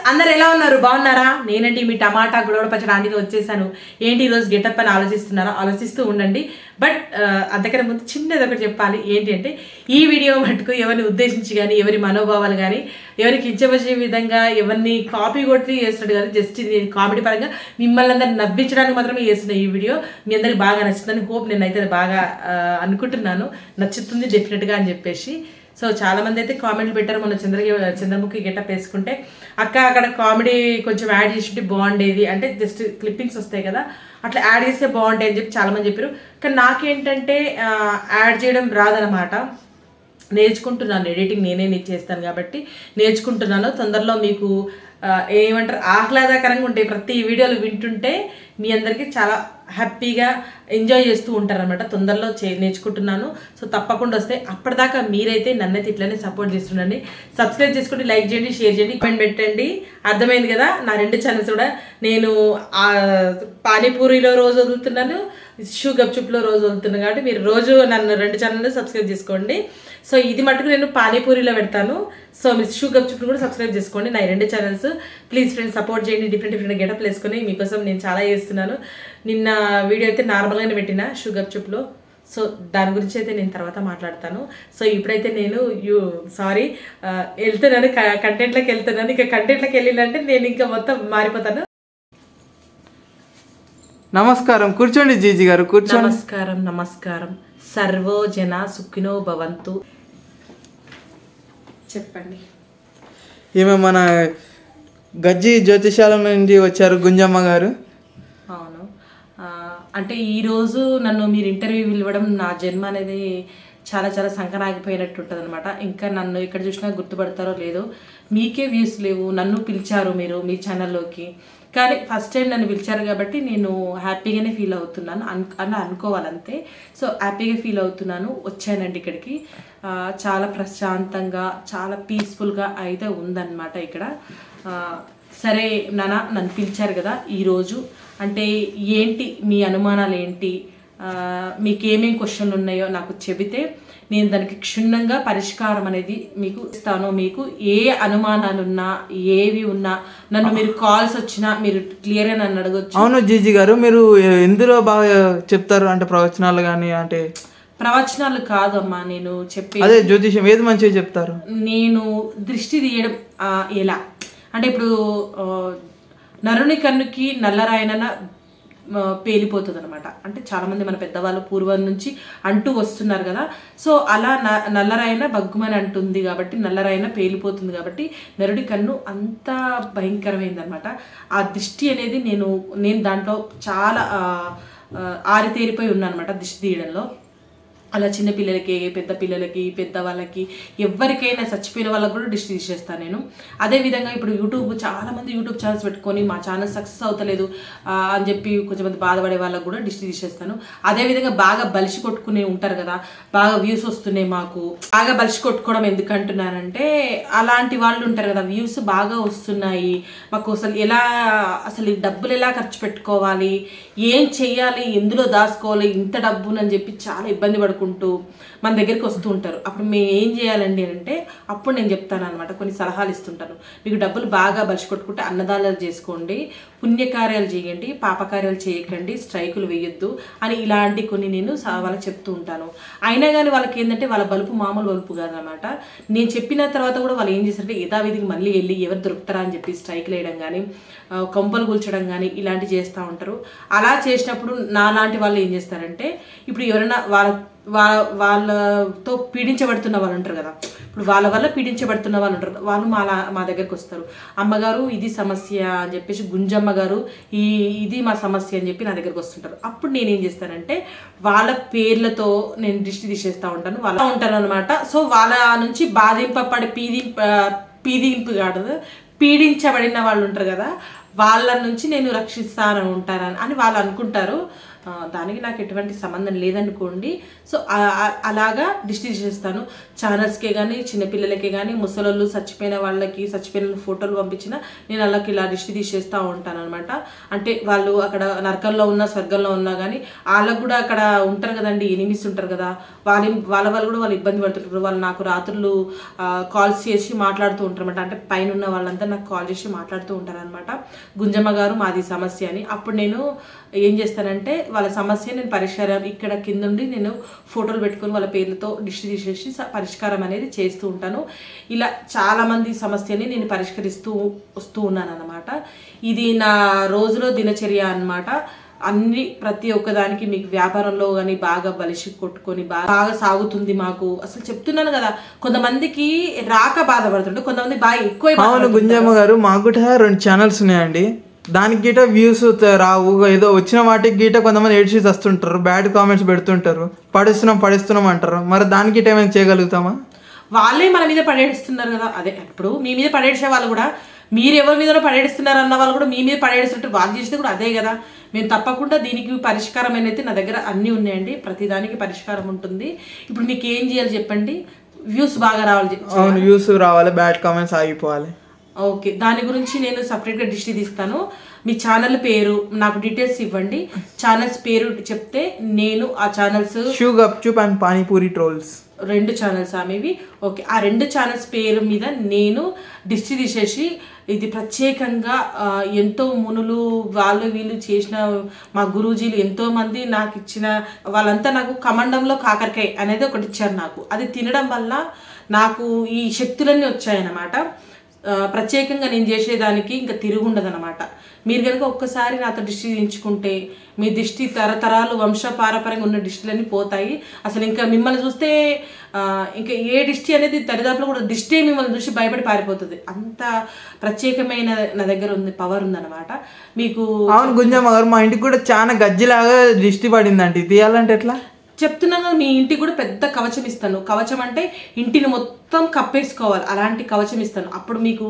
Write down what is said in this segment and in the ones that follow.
అందరు ఎలా ఉన్నారు బాగున్నారా నేనండి మీ టమాటా గుడవడ పచ్చడి ఆంటీని వచ్చేసాను ఏంటి ఈరోజు గెటప్ అని ఆలోచిస్తున్నారా ఆలోచిస్తూ ఉండండి బట్ అంతకన్నా ముందు చిన్నది ఒకటి చెప్పాలి ఏంటి అంటే ఈ వీడియో మటుకు ఎవరిని ఉద్దేశించి కానీ ఎవరి మనోభావాలు కానీ ఎవరికి కించపరిచే విధంగా ఎవరిని కాపీ కొట్టి చేస్తున్నాడు కానీ జస్ట్ ఇది కామెడీ పరంగా మిమ్మల్ని అందరిని నవ్వించడానికి మాత్రమే చేస్తున్న ఈ వీడియో మీ అందరికి బాగా నచ్చుతుందని హోప్ నేనైతే అది బాగా ఆ, అనుకుంటున్నాను నచ్చుతుంది డెఫినెట్గా అని చెప్పేసి సో చాలా మంది అయితే కామెంట్లు పెట్టారు మొన్న చంద్ర చంద్రముఖి గెటప్ వేసుకుంటే అక్క అక్కడ కామెడీ కొంచెం యాడ్ చేసింటే బాగుండేది అంటే జస్ట్ క్లిప్పింగ్స్ వస్తాయి కదా అట్లా యాడ్ చేస్తే బాగుంటాయి అని చెప్పి చాలా మంది చెప్పారు కానీ నాకేంటంటే ఆ, యాడ్ చేయడం రాదనమాట నేర్చుకుంటున్నాను ఎడిటింగ్ నేనే నే- చేస్తాను కాబట్టి నేర్చుకుంటున్నాను తొందరలో మీకు ఆ, ఏమంటారు ఆహ్లాదకరంగా ఉంటాయి ప్రతి వీడియోలు వింటుంటే మీ అందరికీ చాలా హ్యాపీగా ఎంజాయ్ చేస్తూ ఉంటారనమాట తొందరలో చే నేర్చుకుంటున్నాను సో తప్పకుండా వస్తే అప్పటిదాకా మీరైతే నన్నైతే ఇట్లనే సపోర్ట్ చేస్తుండండి సబ్స్క్రైబ్ చేసుకోండి లైక్ చేయండి షేర్ చేయండి కామెంట్ పెట్టండి అర్థమైంది కదా నా రెండు ఛానల్స్ కూడా నేను ఆ, పానీపూరిలో రోజు వదులుతున్నాను షూ గప్చుప్లో రోజు వదులుతున్నాను కాబట్టి మీరు రోజు నన్ను రెండు ఛానల్ సబ్స్క్రైబ్ చేసుకోండి సో ఇది మటుకు నేను పానీపూరిలో పెడతాను సో మీరు షూ గప్చుప్లు కూడా సబ్స్క్రైబ్ చేసుకోండి నా ఈ రెండు ఛానల్స్ ప్లీజ్ ఫ్రెండ్స్ సపోర్ట్ చేయండి డిఫరెంట్ డిఫరెంట్ గెటప్ వేసుకొని మీకోసం నేను చాలా చేస్తున్నాను నిన్న వీడియో అయితే నార్మల్గానే పెట్టిన షూ గప్చుప్లో సో దాని గురించి అయితే నేను తర్వాత మాట్లాడతాను సో ఇప్పుడైతే నేను యూ సారీ వెళ్తున్నాను కంటెంట్లోకి వెళ్తున్నాను ఇక కంటెంట్లోకి వెళ్ళినంటే నేను ఇంకా మొత్తం మారిపోతాను నమస్కారం కూర్చోండి జీజీ గారు కూర్చోండి నమస్కారం నమస్కారం సర్వో జన సుఖినో భవంతు చెప్పండి ఈమె మన గజ్జి జ్యోతిషాలం నుండి వచ్చారు గుంజమ్మ గారు అవును ఆ, అంటే ఈరోజు నన్ను మీరు ఇంటర్వ్యూ ఇవ్వడం నా జన్మ అనేది చాలా చాలా సంకనాగిపోయినట్టు ఉంటుంది అనమాట ఇంకా నన్ను ఇక్కడ చూసినా గుర్తుపడతారో లేదో మీకే వ్యూస్ లేవు నన్ను పిలిచారు మీరు మీ ఛానల్లోకి కానీ ఫస్ట్ టైం నన్ను పిలిచారు కాబట్టి నేను హ్యాపీగానే ఫీల్ అవుతున్నాను అన్ అని అనుకోవాలంతే సో హ్యాపీగా ఫీల్ అవుతున్నాను వచ్చానండి ఇక్కడికి ఆ, చాలా ప్రశాంతంగా చాలా పీస్ఫుల్గా అయితే ఉందన్నమాట ఇక్కడ ఆ, సరే నాన్న నన్ను పిలిచారు కదా ఈరోజు అంటే ఏంటి మీ అనుమానాలు ఏంటి ఆ, మీకు ఏమేమి క్వశ్చన్లు ఉన్నాయో నాకు చెబితే నేను దానికి క్షుణ్ణంగా పరిష్కారం అనేది మీకు ఇస్తాను మీకు ఏ అనుమానాలు ఉన్నా ఏవి ఉన్నా నన్ను మీరు కాల్స్ వచ్చినా మీరు క్లియర్గా నన్ను అడగొచ్చు అవును జీజీ గారు మీరు ఎందులో బాగా చెప్తారు అంటే ప్రవచనాలు కానీ అంటే ప్రవచనాలు కాదమ్మా నేను చెప్పే అదే జ్యోతిషం ఏది మంచిగా చెప్తారు నేను దృష్టి తీయడం ఆ, ఎలా అంటే ఇప్పుడు ఆ, నరుని కన్నుకి నల్లరాయన పేలిపోతుంది అనమాట అంటే చాలామంది మన పెద్దవాళ్ళు పూర్వం నుంచి అంటూ వస్తున్నారు కదా సో అలా న నల్లరాయన బగ్గుమని అంటుంది కాబట్టి నల్లరాయన పేలిపోతుంది కాబట్టి నరుడి కన్ను అంత భయంకరమైంది అనమాట ఆ దృష్టి అనేది నేను నేను దాంట్లో చాలా ఆ, ఆ, ఆరితేరిపోయి ఉన్నాను అనమాట దృష్టి తీయడంలో అలా చిన్న పిల్లలకి పెద్ద పిల్లలకి పెద్ద వాళ్ళకి ఎవరికైనా చచ్చిపోయిన వాళ్ళకి కూడా డిష్ తీసేస్తాను నేను అదే విధంగా ఇప్పుడు యూట్యూబ్ చాలా మంది యూట్యూబ్ ఛానల్స్ పెట్టుకొని మా ఛానల్ సక్సెస్ అవుతలేదు ఆ, అని చెప్పి కొంచెం మంది బాధపడే వాళ్ళకి కూడా డిష్ తీసేస్తాను అదే విధంగా బాగా బలిసి కొట్టుకునే ఉంటారు కదా బాగా వ్యూస్ వస్తున్నాయి మాకు బాగా బలిసి కొట్టుకోవడం ఎందుకు అంటున్నానంటే అలాంటి వాళ్ళు ఉంటారు కదా వ్యూస్ బాగా వస్తున్నాయి మాకు అసలు ఎలా అసలు ఈ డబ్బులు ఎలా ఖర్చు పెట్టుకోవాలి ఏం చెయ్యాలి ఎందులో దాచుకోవాలి ఇంత డబ్బునని చెప్పి చాలా ఇబ్బంది పడుకుంటూ మన దగ్గరికి వస్తూ ఉంటారు అప్పుడు మేము ఏం చేయాలండి అంటే అప్పుడు నేను చెప్తాను అనమాట కొన్ని సలహాలు ఇస్తుంటాను మీకు డబ్బులు బాగా బలిసి కొట్టుకుంటే అన్నదానాలు చేసుకోండి పుణ్యకార్యాలు చేయండి పాపకార్యాలు చేయకండి స్ట్రైకులు వేయొద్దు అని ఇలాంటి కొన్ని నేను స- వాళ్ళకి చెప్తూ ఉంటాను అయినా కానీ వాళ్ళకి ఏంటంటే వాళ్ళ బలుపు మామూలు బలుపు కాదనమాట నేను చెప్పిన తర్వాత కూడా వాళ్ళు ఏం చేస్తారంటే యథావిధికి మళ్ళీ వెళ్ళి ఎవరు దొరుకుతారా అని చెప్పి స్ట్రైక్లు వేయడం కానీ ఆ, కొంపలు కూల్చడం కానీ ఇలాంటివి చేస్తూ ఉంటారు అలా చేసినప్పుడు నా లాంటి వాళ్ళు ఏం చేస్తారంటే ఇప్పుడు ఎవరైనా వాళ్ళ వాళ్ళ వాళ్ళతో పీడించబడుతున్న వాళ్ళు ఉంటారు కదా ఇప్పుడు వాళ్ళ వల్ల పీడించబడుతున్న వాళ్ళు ఉంటారు వాళ్ళు మా లా- మా దగ్గరికి వస్తారు అమ్మగారు ఇది సమస్య అని చెప్పేసి గుంజమ్మ గారు ఈ ఇది మా సమస్య అని చెప్పి నా దగ్గరికి వస్తుంటారు అప్పుడు నేను ఏం చేస్తానంటే వాళ్ళ పేర్లతో నేను దృష్టి తీసేస్తూ ఉంటాను వాళ్ళ ఉంటాను అనమాట సో వాళ్ళ నుంచి బాధింపబడి పీది పీదింపు కాదు పీడించబడిన వాళ్ళు ఉంటారు కదా వాళ్ళ నుంచి నేను రక్షిస్తాను ఉంటానని అని వాళ్ళు అనుకుంటారు ఆ, దానికి నాకు ఎటువంటి సంబంధం లేదనుకోండి సో ఆ- ఆ- అలాగా దిష్టి తీసేస్తాను ఛానల్స్కే కానీ చిన్నపిల్లలకే కానీ ముసలోళ్ళు చచ్చిపోయిన వాళ్ళకి చచ్చిపోయిన ఫోటోలు పంపించిన నేను అలాకి ఇలా దిష్టి తీసేస్తూ ఉంటాను అనమాట అంటే వాళ్ళు అక్కడ నరకంలో ఉన్న స్వర్గంలో ఉన్నా కానీ వాళ్ళకు కూడా అక్కడ ఉంటారు కదండి ఎనిమిస్ ఉంటారు కదా వాళ్ళ వాళ్ళ వాళ్ళు కూడా వాళ్ళు ఇబ్బంది పడుతుంటారు వాళ్ళు నాకు రాత్రులు కాల్స్ చేసి మాట్లాడుతూ ఉంటారు అనమాట అంటే పైన ఉన్న వాళ్ళంతా నాకు కాల్ చేసి మాట్లాడుతూ ఉంటారు అనమాట గుంజమ్మ గారు మాది సమస్య అని అప్పుడు నేను ఏం చేస్తానంటే వాళ్ళ సమస్య నేను పరిష్కారం ఇక్కడ కిందుండి నేను ఫోటోలు పెట్టుకొని వాళ్ళ పేర్లతో దిష్టి తీసేసి స- పరిష్కారం అనేది చేస్తూ ఉంటాను ఇలా చాలామంది సమస్యని నేను పరిష్కరిస్తూ వస్తూ ఉన్నాను అనమాట ఇది నా రోజులో దినచర్య అన్నమాట అన్ని ప్రతి ఒక్కదానికి మీకు వ్యాపారంలో కానీ బాగా బలిసి కొట్టుకొని బాగా బాగా సాగుతుంది మాకు అసలు చెప్తున్నాను కదా కొంతమందికి రాక బాధపడుతుంటే కొంతమంది బాగా ఎక్కువ అవును గుంజమ్మ గారు మాకు కూడా రెండు ఛానల్స్ ఉన్నాయండి దానికి గిట వ్యూస్ రావు ఏదో వచ్చిన వాటికి గిట కొంతమంది ఏడ్చి వస్తుంటారు బ్యాడ్ కామెంట్స్ పెడుతుంటారు పడిస్తున్నాం పడిస్తున్నాం అంటారు మరి దానికి గిట్ట ఏమైనా చేయగలుగుతామా వాళ్ళే మన మీద పడేస్తున్నారు కదా అదే ఇప్పుడు మీ మీద పడేసే వాళ్ళు కూడా మీరు ఎవరి మీద పడేస్తున్నారు అన్న వాళ్ళు కూడా మీ మీద పడేస్తుంటే వాళ్ళు చేసేది కూడా అదే కదా మేము తప్పకుండా దీనికి పరిష్కారం అనేది నా దగ్గర అన్నీ ఉన్నాయండి ప్రతిదానికి పరిష్కారం ఉంటుంది ఇప్పుడు మీకు ఏం చేయాలి చెప్పండి వ్యూస్ బాగా రావాలి చెప్ప- అవును వ్యూస్ రావాలి బ్యాడ్ కామెంట్స్ ఆగిపోవాలి ఓకే దాని గురించి నేను సపరేట్గా డిస్టి తీస్తాను మీ ఛానల్ పేరు నాకు డీటెయిల్స్ ఇవ్వండి ఛానల్స్ పేరు చెప్తే నేను ఆ ఛానల్స్ షూ గప్చుప్ అండ్ పానీపూరి ట్రోల్స్ రెండు ఛానల్స్ ఆమెవి ఓకే ఆ రెండు ఛానల్స్ పేరు మీద నేను డిస్టి తీసేసి ఇది ప్రత్యేకంగా ఆ, ఎంతో మునులు వాళ్ళు వీళ్ళు చేసిన మా గురూజీలు ఎంతో మంది నాకు ఇచ్చిన వాళ్ళంతా నాకు కమండంలో కాకరకాయ అనేది ఒకటి ఇచ్చారు నాకు అది తినడం వల్ల నాకు ఈ శక్తులన్నీ వచ్చాయన్నమాట ఆ, ప్రత్యేకంగా నేను చేసేదానికి ఇంకా తిరుగుండదనమాట మీరు కనుక ఒక్కసారి నాతో దిష్టి దించుకుంటే మీ దిష్టి తరతరాలు వంశ పారపరంగా ఉన్న దిష్టిలన్నీ పోతాయి అసలు ఇంకా మిమ్మల్ని చూస్తే ఆ, ఇంకా ఏ దిష్టి అనేది దరిదాపులో కూడా దిష్టి మిమ్మల్ని చూసి భయపడి పారిపోతుంది అంత ప్రత్యేకమైన నా దగ్గర ఉంది పవర్ ఉందన్నమాట మీకు అవును గుంజమ్మ గారు మా ఇంటికి కూడా చాలా గజ్జిలాగా దిష్టి పడిందండి తీయాలంటే ఎట్లా చెప్తున్నాను కదా మీ ఇంటికి కూడా పెద్ద కవచం ఇస్తాను కవచం అంటే ఇంటిని మొత్తం కప్పేసుకోవాలి అలాంటి కవచం ఇస్తాను అప్పుడు మీకు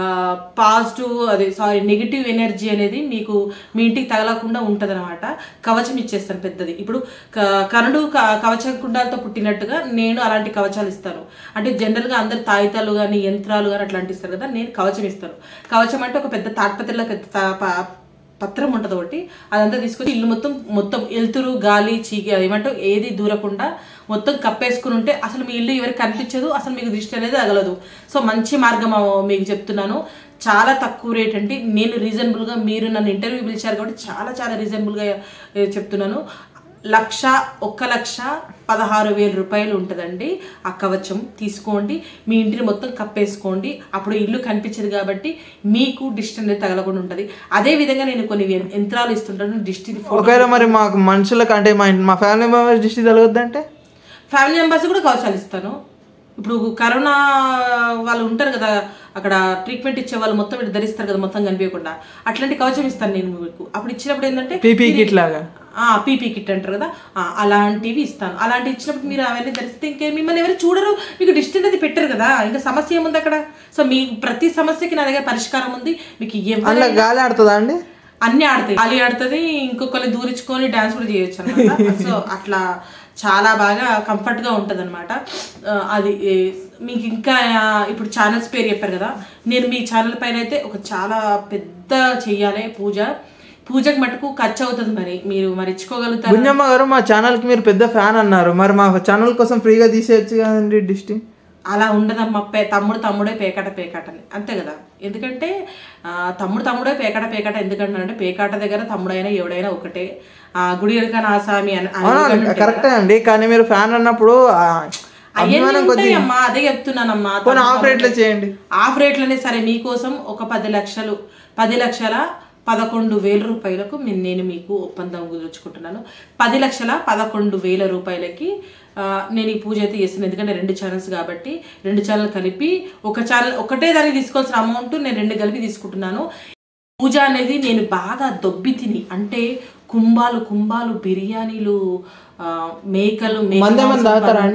పాజిటివ్ అదే సారీ నెగిటివ్ ఎనర్జీ అనేది మీకు మీ ఇంటికి తగలకుండా ఉంటుంది అనమాట కవచం ఇచ్చేస్తాను పెద్దది ఇప్పుడు క- కరుడు క- కవచం కుండాలతో పుట్టినట్టుగా నేను అలాంటి కవచాలు ఇస్తాను అంటే జనరల్గా అందరు తాయితాలు కానీ యంత్రాలు కానీ అట్లాంటి ఇస్తారు కదా నేను కవచం ఇస్తాను కవచం అంటే ఒక పెద్ద తాట్పత్రిలో పెద్ద తా- ప- పత్రం ఉంటుంది ఒకటి అదంతా తీసుకొచ్చి ఇల్లు మొత్తం మొత్తం ఎలుతురు గాలి చీకి అది ఏమంటావు ఏది దూరకుండా మొత్తం కప్పేసుకుని ఉంటే అసలు మీ ఇల్లు ఎవరికి కనిపించదు అసలు మీకు దృష్టి అనేది తగలదు సో మంచి మార్గం ఆ, మీకు చెప్తున్నాను చాలా తక్కువ రేట్ అండి నేను రీజనబుల్గా మీరు నన్ను ఇంటర్వ్యూ పిలిచారు కాబట్టి చాలా చాలా రీజనబుల్గా ఏ, చెప్తున్నాను లక్ష ఒక్క లక్ష పదహారు వేల రూపాయలు ఉంటుందండి ఆ కవచం తీసుకోండి మీ ఇంటిని మొత్తం కప్పేసుకోండి అప్పుడు ఇల్లు కనిపించదు కాబట్టి మీకు డిస్ట్ అనేది తగలకుండా ఉంటుంది అదే విధంగా నేను కొన్ని యం- యంత్రాలు ఇస్తుంటాను డిస్ట్ ఒకవేళ మరి మాకు మనుషులకు అంటే మా ఇంటి- మా ఫ్యామిలీ మెంబర్స్ దిష్టి తగలొద్దంటే ఫ్యామిలీ మెంబర్స్ కూడా కవచాలు ఇస్తాను ఇప్పుడు కరోనా వాళ్ళు ఉంటారు కదా అక్కడ ట్రీట్మెంట్ ఇచ్చే వాళ్ళు మొత్తం ఇటు ధరిస్తారు కదా మొత్తం కనిపించకుండా అట్లాంటి కవచం ఇస్తాను నేను మీకు అప్పుడు ఇచ్చినప్పుడు ఏంటంటే పీపీ కిట్ లాగా పీపీ కిట్ అంటారు కదా ఆ, అలాంటివి ఇస్తాను అలాంటివి ఇచ్చినప్పుడు మీరు అవన్నీ ధరిస్తే ఇంకే మిమ్మల్ని ఎవరు చూడరు మీకు డిస్ట్ అనేది పెట్టరు కదా ఇంకా సమస్య ఏముంది అక్కడ సో మీ ప్రతి సమస్యకి నా దగ్గర పరిష్కారం ఉంది మీకు ఎవరు అందులో గాలి ఆడుతుందా అండి అన్ని ఆడతాయి గాలి ఆడుతుంది ఇంకొకరిని దూరించుకొని డాన్స్ కూడా చేయొచ్చు అనమాట సో అట్లా చాలా బాగా కంఫర్ట్ గా ఉంటది అనమాట అది ఏ, మీకు ఇంకా ఆ, ఇప్పుడు ఛానల్స్ పేరు చెప్పారు కదా నేను మీ ఛానల్ పైన అయితే ఒక చాలా పెద్ద చెయ్యాలి పూజ పూజకు మటుకు ఖర్చు అవుతుంది మరి మీరు మరి ఇచ్చుకోగలుగుతారు గుంజమ్మ గారు మా ఛానల్కి మీరు పెద్ద ఫ్యాన్ అన్నారు మరి మా ఛానల్ కోసం ఫ్రీగా తీసేయచ్చు కదండి దిష్టి అలా ఉండదమ్మా పే తమ్ముడు తమ్ముడే పేకాట పేకాటని అంతే కదా ఎందుకంటే ఆ, తమ్ముడు తమ్ముడే పేకాట పేకాట ఎందుకంటే పేకాట దగ్గర తమ్ముడైనా ఎవడైనా ఒకటే ఆ, గుడి వెనక నా స్వామి అని అని అవునా, ఎందుకంటే కరెక్టే అండి కానీ మీరు ఫ్యాన్ అన్నప్పుడు ఆ, అభిమానం అవన్నీ కొద్ది ఉంటాయమ్మా అదే చెప్తున్నానమ్మా పోనీ ఆఫ్ రేట్లో చేయండి ఆఫ్ రేట్లనే సరే మీకోసం ఒక పది లక్షలు పది లక్షల పదకొండు వేల రూపాయలకు మీ- నేను మీకు ఒప్పందం కుదుర్చుకుంటున్నాను పది లక్షల పదకొండు వేల రూపాయలకి ఆ, నేను ఈ పూజ అయితే చేస్తాను ఎందుకంటే రెండు ఛానల్స్ కాబట్టి రెండు ఛానల్ కలిపి ఒక ఛానల్ ఒకటే దానికి తీసుకోవాల్సిన అమౌంట్ నేను రెండు కలిపి తీసుకుంటున్నాను పూజ అనేది నేను బాగా దొబ్బి తిని అంటే కుంభాలు కుంభాలు బిర్యానీలు ఆ, మేకలు మేక మంది ఏమైనా మాంసం తాగుతారా అండి?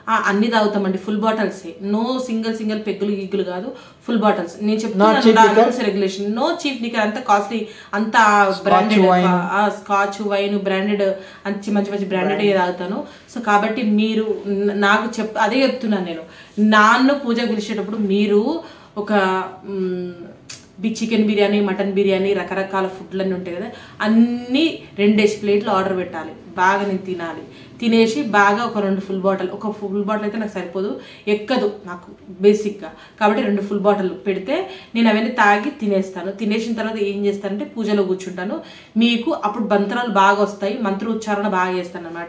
ఆ, అన్ని తాగుతామండి ఫుల్ బాటిల్సే నో సింగిల్ సింగిల్ పెగ్గులు గిగ్గులు కాదు ఫుల్ బాటిల్స్ నేను చెప్తున్నాను రూల్స్ రెగ్యులేషన్ నో చీప్ నికర్ అంత కాస్ట్లీ అంత బ్రాండెడ్ స్కాచ్ వైన్ బ్రాండెడ్ మంచి మంచి మంచి బ్రాండెడ్ తాగుతాను సో కాబట్టి మీరు న- నాకు చెప్ అదే చెప్తున్నాను నేను నాన్ను పూజ పిలిచేటప్పుడు మీరు ఒక మ్, బి చికెన్ బిర్యానీ మటన్ బిర్యానీ రకరకాల ఫుడ్లన్నీ ఉంటాయి కదా అన్నీ రెండేసి ప్లేట్లు ఆర్డర్ పెట్టాలి బాగా నేను తినాలి తినేసి బాగా ఒక రెండు ఫుల్ బాటిల్ ఒక ఫుల్ బాటిల్ అయితే నాకు సరిపోదు ఎక్కదు నాకు బేసిక్గా కాబట్టి రెండు ఫుల్ బాటిల్ పెడితే నేను అవన్నీ తాగి తినేస్తాను తినేసిన తర్వాత ఏం చేస్తానంటే పూజలో కూర్చుంటాను మీకు అప్పుడు బంతరాలు బాగా వస్తాయి మంత్ర ఉచ్చారణ బాగా చేస్తాను అనమాట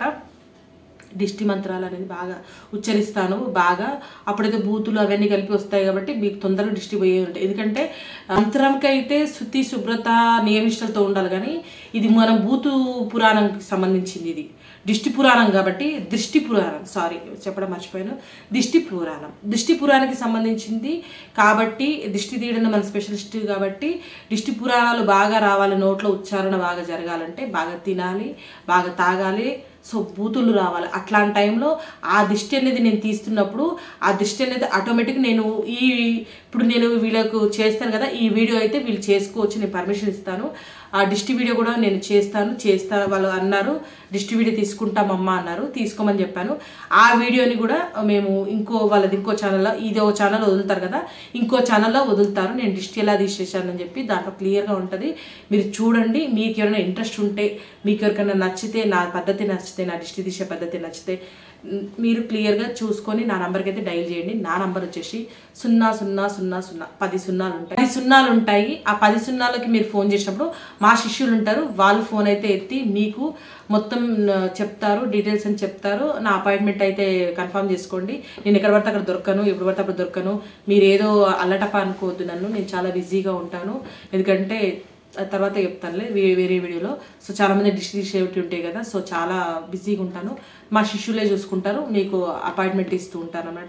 దిష్టి మంత్రాలు అనేది బాగా ఉచ్చరిస్తాను బాగా అప్పుడైతే బూతులు అవన్నీ కలిపి వస్తాయి కాబట్టి మీకు తొందరగా దిష్టి పోయే ఉంటాయి ఎందుకంటే మంత్రంకి అయితే శుద్ధి శుభ్రత నియమిష్టలతో ఉండాలి కానీ ఇది మనం బూతు పురాణంకి సంబంధించింది ఇది దిష్టి పురాణం కాబట్టి దృష్టి పురాణం సారీ చెప్పడం మర్చిపోయాను దిష్టి పురాణం దిష్టి పురాణానికి సంబంధించింది కాబట్టి దిష్టి తీయడం మన స్పెషలిస్ట్ కాబట్టి దిష్టి పురాణాలు బాగా రావాలి నోట్లో ఉచ్చారణ బాగా జరగాలంటే బాగా తినాలి బాగా తాగాలి సో బూతులు రావాలి అట్లాంటి టైంలో ఆ దిష్టి అనేది నేను తీస్తున్నప్పుడు ఆ దిష్టి అనేది ఆటోమేటిక్ నేను ఈ ఇప్పుడు నేను వీళ్ళకు చేస్తాను కదా ఈ వీడియో అయితే వీళ్ళు చేసుకోవచ్చు నేను పర్మిషన్ ఇస్తాను ఆ డిస్టి వీడియో కూడా నేను చేస్తాను చేస్తా వాళ్ళు అన్నారు డిస్టి వీడియో తీసుకుంటామమ్మా అన్నారు తీసుకోమని చెప్పాను ఆ వీడియోని కూడా మేము ఇంకో వాళ్ళది ఇంకో ఛానల్లో ఇది ఒక ఛానల్ వదులుతారు కదా ఇంకో ఛానల్లో వదులుతారు నేను డిస్టి ఎలా తీసేసానని చెప్పి దాంట్లో క్లియర్గా ఉంటుంది మీరు చూడండి మీకు ఎవరైనా ఇంట్రెస్ట్ ఉంటే మీకు ఎవరికైనా నచ్చితే నా పద్ధతి నచ్చితే నా డిస్టి తీసే పద్ధతి నచ్చితే మ్, మీరు క్లియర్గా చూసుకొని నా నంబర్కి అయితే డైల్ చేయండి నా నంబర్ వచ్చేసి సున్నా సున్నా సున్నా సున్నా పది సున్నాలు ఉంటాయి పది సున్నాలు ఉంటాయి ఆ పది సున్నాలకి మీరు ఫోన్ చేసినప్పుడు మా శిష్యులు ఉంటారు వాళ్ళు ఫోన్ అయితే ఎత్తి మీకు మొత్తం ఆ, చెప్తారు డీటెయిల్స్ అని చెప్తారు నా అపాయింట్మెంట్ అయితే కన్ఫర్మ్ చేసుకోండి నేను ఎక్కడ పడితే అక్కడ దొరకను ఎప్పుడు పడితే అప్పుడు దొరకను మీరు ఏదో అల్లటప అనుకోవద్దు నన్ను నేను చాలా బిజీగా ఉంటాను ఎందుకంటే ఆ తర్వాత చెప్తానులే వే- వేరే వీడియోలో సో చాలా మంది డిస్ట్రిబ్యూట్ ఉంటాయి కదా సో చాలా బిజీగా ఉంటాను మా శిష్యులే చూసుకుంటారు మీకు అపాయింట్మెంట్ ఇస్తూ ఉంటాను అనమాట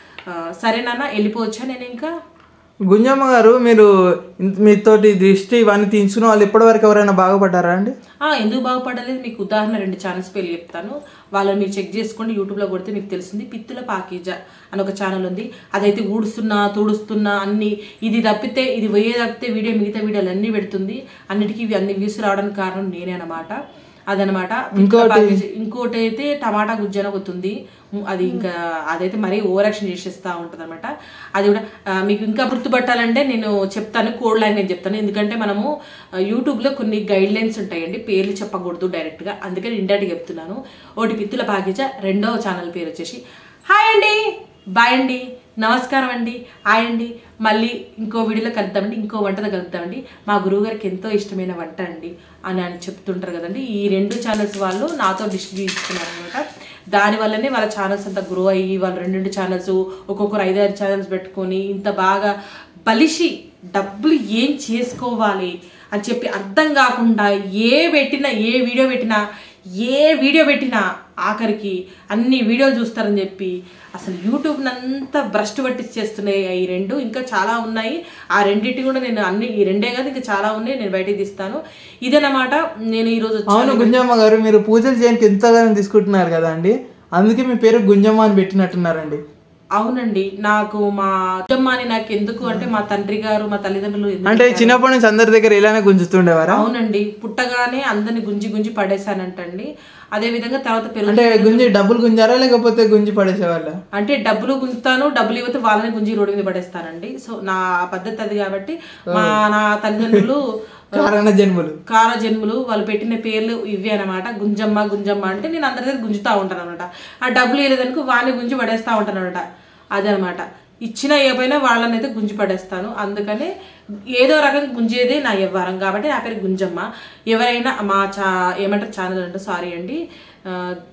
సరే నాన్న వెళ్ళిపోవచ్చా నేను ఇంకా గుంజమ్మ గారు మీరు ఇంత- మీతోటి దృష్టి ఇవన్నీ తీసుకున్న వాళ్ళు ఇప్పటివరకు ఎవరైనా బాగుపడ్డారా అండి ఆ, ఎందుకు బాగుపడలేదు మీకు ఉదాహరణ రెండు ఛానల్స్ పేర్లు చెప్తాను వాళ్ళని మీరు చెక్ చేసుకోండి యూట్యూబ్లో కొడితే మీకు తెలుస్తుంది పిత్తుల పాకీజ అని ఒక ఛానల్ ఉంది అదైతే ఊడుస్తున్నా తుడుస్తున్నా అన్ని ఇది తప్పితే ఇది పోయే తప్పితే వీడియో మిగతా వీడియోలు అన్నీ పెడుతుంది అన్నిటికీ ఇవి అన్ని వ్యూస్ రావడానికి కారణం నేనే అనమాట అదనమాట పిత్తుల పాకీజ ఇంకోటి అయితే టమాటా గుజ్జన ఒకటి అది ఇంకా అదైతే మరీ ఓవర్ యాక్షన్ చేసేస్తూ ఉంటుంది అనమాట అది కూడా ఆ, మీకు ఇంకా గుర్తుపట్టాలంటే నేను చెప్తాను కోడ్ లాంగ్వేజ్ చెప్తాను ఎందుకంటే మనము ఆ, యూట్యూబ్లో కొన్ని గైడ్ లైన్స్ ఉంటాయండి పేర్లు చెప్పకూడదు డైరెక్ట్గా అందుకని ఇండైరెక్ట్గా చెప్తున్నాను ఒకటి పిత్తుల పాకిజ రెండవ ఛానల్ పేరు వచ్చేసి హాయ్ అండి బాయ్ అండి నమస్కారం అండి హాయ్ అండి మళ్ళీ ఇంకో వీడియోలో కలుద్దామండి ఇంకో వంటలో కలుద్దామండి మా గురువుగారికి ఎంతో ఇష్టమైన వంట అండి అని అని చెప్తుంటారు కదండి ఈ రెండు ఛానల్స్ వాళ్ళు నాతో డిస్ట్రిబ్యూట్ ఇస్తున్నారు అనమాట దానివల్లనే వాళ్ళ ఛానల్స్ అంతా గ్రో అయ్యి వాళ్ళు రెండు రెండు ఛానల్స్ ఒక్కొక్కరు ఐదారు ఛానల్స్ పెట్టుకొని ఇంత బాగా బలిసి డబ్బులు ఏం చేసుకోవాలి అని చెప్పి అర్థం కాకుండా ఏ పెట్టినా ఏ వీడియో పెట్టినా ఏ వీడియో పెట్టినా ఆఖరికి అన్ని వీడియోలు చూస్తారని చెప్పి అసలు యూట్యూబ్ అంతా భ్రష్టు పట్టించేస్తున్నాయి ఈ రెండు ఇంకా చాలా ఉన్నాయి ఆ రెండింటి కూడా నేను అన్ని ఈ రెండే కాదు ఇంకా చాలా ఉన్నాయి నేను బయటికి తీస్తాను ఇదేనమాట నేను ఈరోజు వచ్చాను. అవును గుంజమ్మ గారు మీరు పూజలు చేయడానికి ఎంతగానో తీసుకుంటున్నారు కదా అండి అందుకే మీ పేరు గుంజమ్మ అని పెట్టినట్టున్నారండి అవునండి నాకు మా అత్తమ్మ అని నాకు ఎందుకు అంటే మా తండ్రి గారు మా తల్లిదండ్రులు ఎందుకు అంటే చిన్నప్పటి నుంచి అందరి దగ్గర ఇలానే గుంజుతుండేవారా అవునండి పుట్టగానే అందరిని గుంజి గుంజి పడేశానంటండి అదే విధంగా తర్వాత పెరుగు అంటే గుంజి డబ్బులు గుంజారా లేకపోతే గుంజి పడేసేవాళ్ళ అంటే డబ్బులు గుంజుతాను డబ్బులు ఇవ్వతే వాళ్ళని గుంజి రోడ్డు మీద పడేస్తానండి సో నా పద్ధతి అది కాబట్టి మా నా తల్లిదండ్రులు కారణ జన్మలు కార జన్ములు వాళ్ళు పెట్టిన పేర్లు ఇవి అనమాట గుంజమ్మ గుంజమ్మ అంటే నేను అందరి దగ్గర గుంజుతా ఉంటాను అనమాట ఆ డబ్బులు ఇవ్వలేదనుకో వాడిని గుంజి పడేస్తా ఉంటాను అనమాట అదనమాట ఇచ్చిన ఇవ్వకపోయినా వాళ్ళని అయితే గుంజి పడేస్తాను అందుకనే ఏదో రకంగా గుంజేదే నా వ్యవహారం కాబట్టి నా పేరు గుంజమ్మ ఎవరైనా మా చా ఏమంటారు ఛానల్ అంటే సారీ అండి ఆ,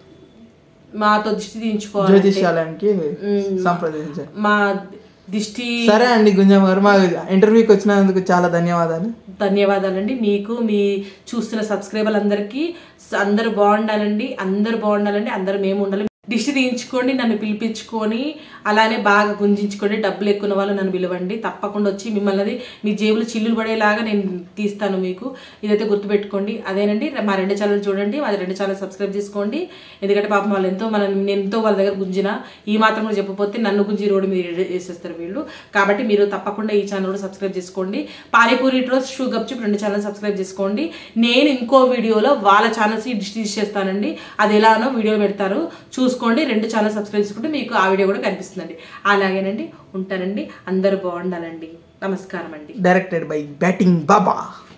మాతో దిష్టి తీయించుకోవాలి జ్యోతిష్యాలయానికి సంప్రదించారు మా దిష్టి సరే అండి గుంజమ్మ గారు మా ఇంటర్వ్యూకి వచ్చినందుకు చాలా ధన్యవాదాలు ధన్యవాదాలండి మీకు మీ చూస్తున్న సబ్స్క్రైబర్లు అందరికీ అందరూ బాగుండాలండి అందరూ బాగుండాలండి అందరూ మేము ఉండాలి దిష్టి తీయించుకోండి నన్ను పిలిపించుకొని అలానే బాగా గుంజించుకోండి డబ్బులు ఎక్కువ వాళ్ళు నన్ను పిలవండి తప్పకుండా వచ్చి మిమ్మల్ని అది మీ జేబులు చిల్లులు పడేలాగా నేను తీస్తాను మీకు ఇదైతే గుర్తుపెట్టుకోండి అదేనండి మా రెండు ఛానల్ చూడండి మా రెండు ఛానల్ సబ్స్క్రైబ్ చేసుకోండి ఎందుకంటే పాపం వాళ్ళు ఎంతో మన నేను ఎంతో వాళ్ళ దగ్గర గుంజిన ఈ మాత్రం కూడా చెప్పకపోతే నన్ను గుంజి రోడ్డు మీద వేసేస్తారు వీళ్ళు కాబట్టి మీరు తప్పకుండా ఈ ఛానల్ కూడా సబ్స్క్రైబ్ చేసుకోండి పానీపూరి రోజ్ షూ గప్చుప్ రెండు ఛానల్ సబ్స్క్రైబ్ చేసుకోండి నేను ఇంకో వీడియోలో వాళ్ళ ఛానల్స్ డిష్ చేస్తానండి అది ఎలానో వీడియో పెడతారు చూసుకోండి రెండు ఛానల్ సబ్స్క్రైబ్ చేసుకుంటే మీకు ఆ వీడియో కూడా కనిపిస్తుందండి అలాగేనండి ఉంటానండి అందరూ బాగుండాలండి నమస్కారం అండి డైరెక్టెడ్ బై బ్యాటింగ్ బాబా